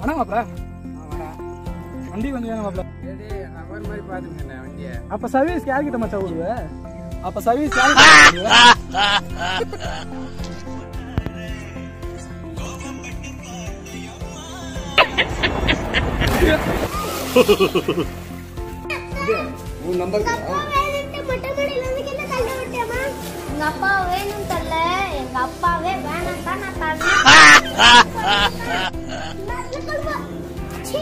அண்ணா மாப்ள வண்டி கொஞ்சம் வேணும் மாப்ள அவர் மாதிரி பாத்துக்கண்ணே வண்டியை அப்ப சர்வீஸ் யார்கிட்ட மச்சான் விடுவ அப்ப சர்வீஸ் யார்கிட்ட விடுவ உன் நம்பர் எங்க அப்பா வேணும் தரல எங்க அப்பாவே வேணாம் தான் நான் தரேன் சீ.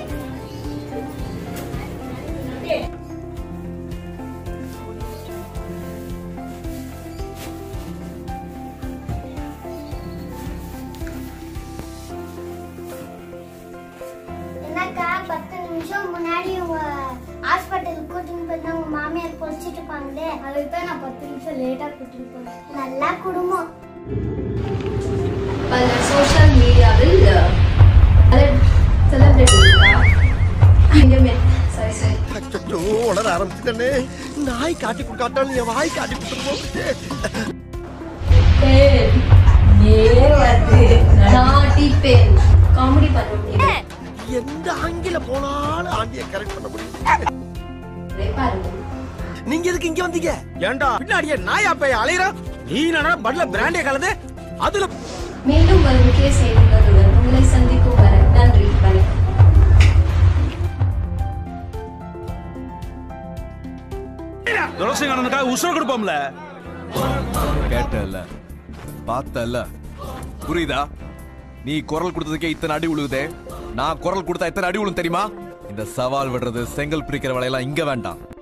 என்னக்கா பத்து நிமிஷம் முன்னாடி உங்க ஹாஸ்பிட்டலுக்கு கூட்டிட்டு போய் உங்க மாமியார் பொழிச்சிட்டு இருப்பாங்களே அதுக்கு தான் நான் பத்து நிமிஷம் லேட்டா கூட்டிட்டு போனேன் நல்லா குடும்பம் பல சோஷியல் மீடியாவில் செலிபிரிட்டிஸ்க்கா இங்கே சாரி சாரி அச்சோ உணர ஆரம்பிச்சுட்டே நாய் காட்டி கொடுக்காட்டாலும் என் வாய் காட்டி கொடுத்துருவோம் நாட்டி பேர் காமெடி பண்ண முடியும் எந்த ஆங்கில போனாலும் ஆண்டியை கரெக்ட் பண்ண முடியும் பாருங்க நீங்க எதுக்கு இங்க வந்தீங்க ஏன்டா பின்னாடியே நாயா போய் அலையிறான் நீ என்னடா பட்ல பிராண்டே கலந்து அதுல மீண்டும் ஒரு முக்கிய செய்திகளுடன் உங்களை சந்திக்கும் வரை நன்றி வணக்கம் துளசிங்கண்ணனுக்காக உசுர கொடுப்போம்ல கேட்டல பார்த்தல புரியுதா நீ குரல் கொடுத்ததுக்கே இத்தனை அடி உழுகுதே நான் குரல் கொடுத்தா எத்தனை அடி உழும் தெரியுமா இந்த சவால் விடுறது செங்கல் பிரிக்கிற வேலையெல்லாம் இங்க வேண்டாம்